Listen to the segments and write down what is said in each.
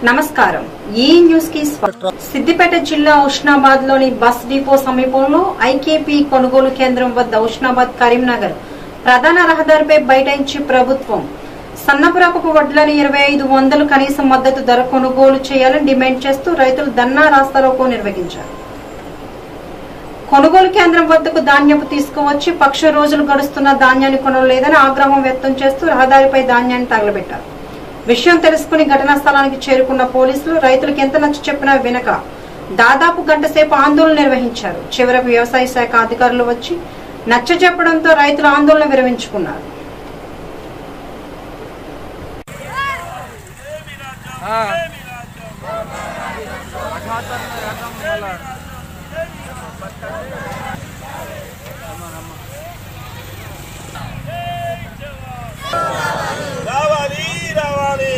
నమస్కారం ఈ న్యూస్ కి స్వాగతం. సిద్దిపేట జిల్లా ఉష్ణాబాద్ లోని బస్ డిపో సమీపంలో ఐకేపీ కొనుగోలు కేంద్రం వద్ద ఉష్ణాబాద్ కరీంనగర్ ప్రధాన రహదారిపై బైఠాయించి ప్రభుత్వం సన్నపురకపు వడ్లను ఇరవై ఐదు వందలు కనీస మద్దతు ధర కొనుగోలు చేయాలని డిమాండ్ చేస్తూ రైతులు ధర్నా రాస్తారోకో నిర్వహించారు కొనుగోలు కేంద్రం వద్దకు ధాన్యపు తీసుకువచ్చి పక్ష రోజులు గడుస్తున్న ధాన్యాన్ని కొనలేదని ఆగ్రహం వ్యక్తం చేస్తూ రహదారిపై ధాన్యాన్ని తగలబెట్టారు విషయం తెలుసుకుని ఘటనా స్థలానికి చేరుకున్న పోలీసులు రైతులకు ఎంత నచ్చ చెప్పినా వినక దాదాపు గంట సేపు ఆందోళన నిర్వహించారు చివరకు వ్యవసాయ శాఖ అధికారులు వచ్చి నచ్చ చెప్పడంతో రైతులు ఆందోళన విరమించుకున్నారు రావాలి రావాలి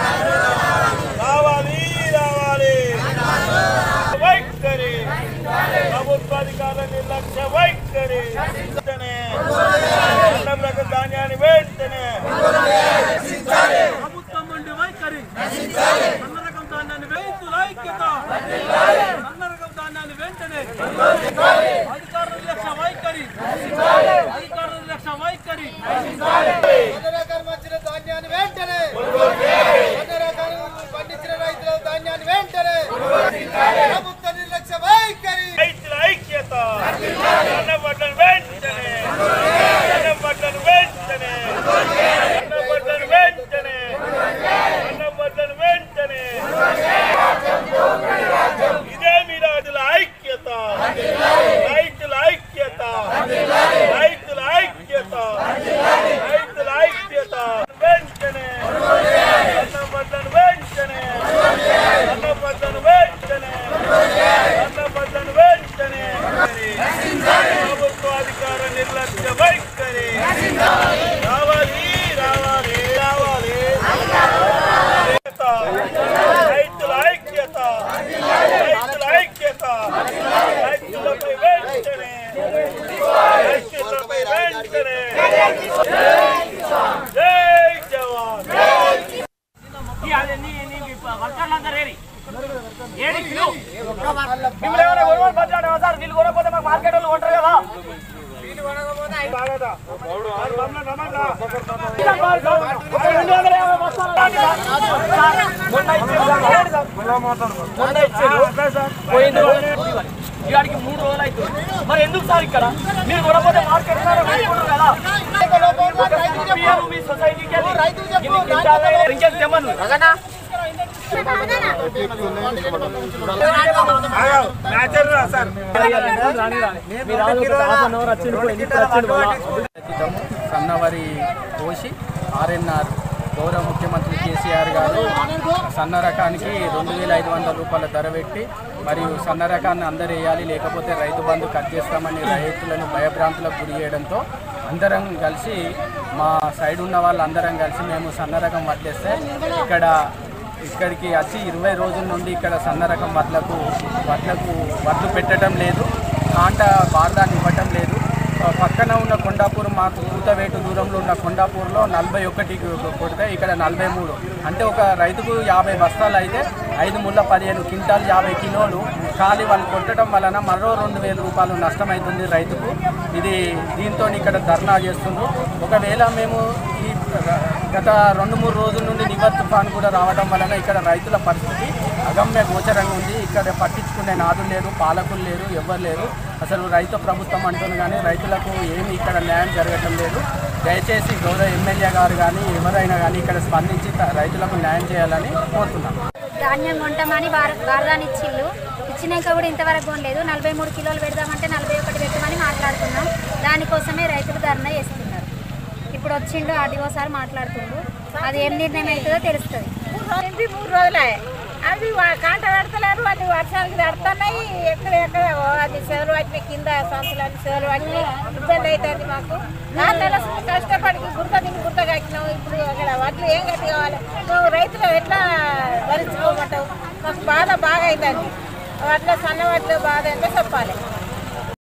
రావాలి రావాలి వైఖరి ప్రభుత్వాధికారుల నిర్లక్ష్య వైఖరి వెంటనే అన్నం రకం ధాన్యాన్ని వెంటనే ప్రభుత్వం నుండి వైఖరి సన్న రకం ధాన్యాన్ని రైతుల ఐక్యత సన్న రకం ధాన్యాన్ని వెంటనే అధికారుల నిర్లక్ష్య వైఖరి అధికారుల నిర్లక్ష్య వైఖరి అన్ని రకాల మధ్యన ధాన్యాన్ని వెంటనే అన్ని రకాల పండించిన రైతుల ధాన్యాన్ని వెంటనే ప్రభుత్వ నిర్లక్ష్య వైఖరి రైతుల ఐక్యత అన్నం పట్లను వెంటనే అన్నం పట్లను వెంటనే అన్నం పట్లను వెంటనే అన్నం పట్లను వెంటనే ఇదే మీ రైతుల ఐక్యత రైతుల ఐక్యత రైతుల ఐక్యత రైతుల ఐక్యత వెంటనే అన్నం పట్లను వెంటనే అన్నం పట్లను వెంటనే అన్నం పట్లను వెంటనే ప్రభుత్వ అధికార నిర్లక్ష్య వైఖరి రావాలి రావాలి రావాలి ఐక్యత. రైతుల ఐక్యత రైతుల ఐక్యత రైతులపై వెంటనే రైతులపై వెంటనే జై జవాన్ వర్కర్లందరూ ఏరి ఏడి పిలువు. మిమ్మల్ని ఏమైనా కొనుగోలు పట్టాడా సార్ వీళ్ళు కొనకపోతే మాకు మార్కెట్ వాళ్ళు కొంటారు కదా బాగదా మరి మమ్మల్ని నమ్మద్దా? ఒక రెండు వందల యాభై బస్తాలు మొన్న ఇచ్చిండు. మొన్న ఇచ్చిండు. పోయింది ఇవాడికి మూడు రోజులు అవుతుంది మరి ఎందుకు సార్ ఇక్కడ మీరు కొనకపోతే మార్కెట్ ఉన్నారో కొనుక్కుంటారు కదా మీరు మీ సొసైటీకి వెళ్ళి ఇన్ని క్వింటాలు ఇంకేం తెమ్మను ఆగు. మ్యాచర్ రా సార్ ప్రస్తుతము సన్నవరి పోసి ఆర్ఎన్ఆర్ గౌరవ ముఖ్యమంత్రి కేసీఆర్ గారు సన్న రకానికి రెండు వేల ఐదు వందల రూపాయల ధర పెట్టి మరియు సన్న రకాన్ని అందరు వేయాలి లేకపోతే రైతు బంధు కట్ చేస్తామని రైతులను భయభ్రాంతులకు గురి చేయడంతో అందరం కలిసి మా సైడ్ ఉన్న వాళ్ళందరం కలిసి మేము సన్న రకం వడ్లేస్తే ఇక్కడ ఇక్కడికి వచ్చి ఇరవై రోజుల నుండి ఇక్కడ సన్న రకం వడ్లకు వడ్లకు వడ్లు పెట్టడం లేదు కాంట బార్దాన్ని ఇవ్వటం లేదు ఆ, పక్కన ఉన్న కొండాపూర్ మాకు కూతవేటు దూరంలో ఉన్న కొండాపూర్లో నలభై ఒకటి కొడితే ఇక్కడ నలభై మూడు అంటే ఒక రైతుకు యాభై బస్తాలు అయితే ఐదు ముళ్ళ పదిహేను క్వింటాల్ యాభై కిలోలు ఖాళీ వాళ్ళు కొట్టడం వలన మరో రెండు వేల రూపాయలు నష్టమవుతుంది రైతుకు ఇది దీంతో ఇక్కడ ధర్నా చేస్తుండ్రు ఒకవేళ మేము ఈ గత రెండు మూడు రోజుల నుండి నివర్ తుఫాన్ కూడా రావడం వలన ఇక్కడ రైతుల పరిస్థితి అగమ్య గోచరంగా ఉంది ఇక్కడ పట్టించుకునే నాదులు లేరు పాలకులు లేరు ఎవ్వరు లేరు అసలు రైతు ప్రభుత్వం అంటుంది కానీ రైతులకు ఏమి ఇక్కడ న్యాయం జరగటం లేదు దయచేసి గౌరవ ఎమ్మెల్యే గారు కానీ ఎవరైనా కానీ ఇక్కడ స్పందించి త- రైతులకు న్యాయం చేయాలని కోరుతున్నాం ధాన్యం కొంటామని వార- వారదాన్ని ఇచ్చిళ్ళు ఇచ్చినాక కూడా ఇంతవరకు కొనలేదు నలభై మూడు కిలోలు పెడదామంటే నలభై ఒకటి పెట్టమని మాట్లాడుతున్నాం దానికోసమే రైతులు ధర్నా చేస్తున్నారు ఇప్పుడు వచ్చిండు ఆర్డీఓ సార్ మాట్లాడుతుండు అది ఏం నిర్ణయం అవుతుందో తెలుస్తుంది ఇంటి మూడు రోజులే అది వా- కాంట పెడతలేరు అది వర్షానికి పెడుతున్నాయి ఎక్కడ ఎక్కడ ఓ అది సేవలు పట్టిన కింద సంచులు అన్ని సేవలు పట్టిన ఇబ్బంది అవుతుంది మాకు ఆరు నెలల నుంచి కష్టపడి గుర్త తిని గుర్త కట్టినాం ఇప్పుడు అక్కడ వడ్లు ఏం గట్టి కావాలి నువ్వు రైతులు ఎట్లా భరించుకోమంటావు మాకు బాధ బాగా అవుతుంది వడ్ల సన్న వడ్లు బాధ అంటే చెప్పాలి